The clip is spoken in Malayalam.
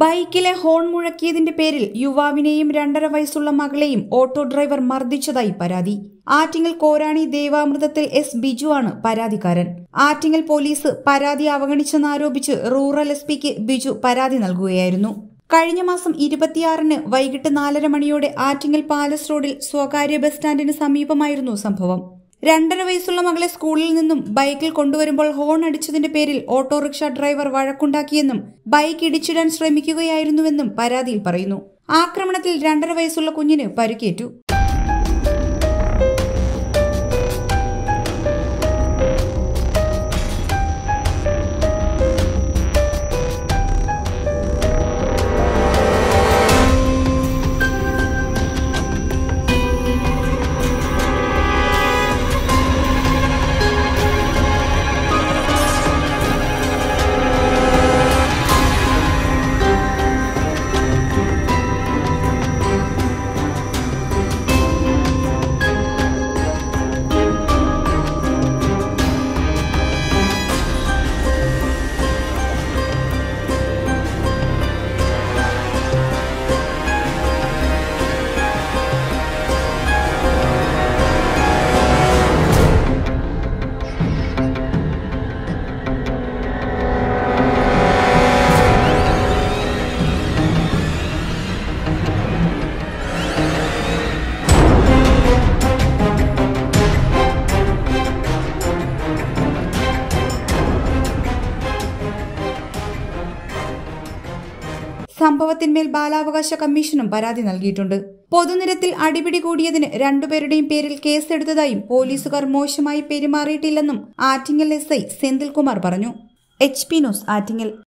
ബൈക്കിലെ ഹോൺ മുഴക്കിയതിന്റെ പേരിൽ യുവാവിനെയും രണ്ടര വയസ്സുള്ള മകളെയും ഓട്ടോ ഡ്രൈവർ മർദ്ദിച്ചതായി പരാതി ആറ്റിങ്ങൽ കോരാണി ദേവാമൃതത്തിൽ എസ് ബിജു ആണ് പരാതിക്കാരൻ ആറ്റിങ്ങൽ പോലീസ് പരാതി അവഗണിച്ചെന്നാരോപിച്ച് റൂറൽ എസ് പിക്ക് ബിജു പരാതി നൽകുകയായിരുന്നു കഴിഞ്ഞ മാസം ഇരുപത്തിയാറിന് വൈകിട്ട് നാലര മണിയോടെ ആറ്റിങ്ങൽ പാലസ് റോഡിൽ സ്വകാര്യ ബസ് സ്റ്റാൻഡിന് സമീപമായിരുന്നു സംഭവം രണ്ടര വയസ്സുള്ള മകളെ സ്കൂളിൽ നിന്നും ബൈക്കിൽ കൊണ്ടുവരുമ്പോൾ ഹോൺ അടിച്ചതിന്റെ പേരിൽ ഓട്ടോറിക്ഷ ഡ്രൈവർ വഴക്കുണ്ടാക്കിയെന്നും ബൈക്ക് ഇടിച്ചിടാൻ ശ്രമിക്കുകയായിരുന്നുവെന്നും പരാതിയിൽ പറയുന്നു ആക്രമണത്തിൽ രണ്ടര വയസ്സുള്ള കുഞ്ഞിന് പരിക്കേറ്റു സംഭവത്തിന്മേൽ ബാലാവകാശ കമ്മീഷനും പരാതി നൽകിയിട്ടുണ്ട് പൊതുനിരത്തിൽ അടിപിടി കൂടിയതിന് രണ്ടുപേരുടെയും പേരിൽ കേസെടുത്തതായും പോലീസുകാർ മോശമായി പെരുമാറിയിട്ടില്ലെന്നും ആറ്റിങ്ങൽ എസ് ഐ സെന്തിൽകുമാർ പറഞ്ഞു എച്ച് പി ന്യൂസ് ആറ്റിങ്ങൽ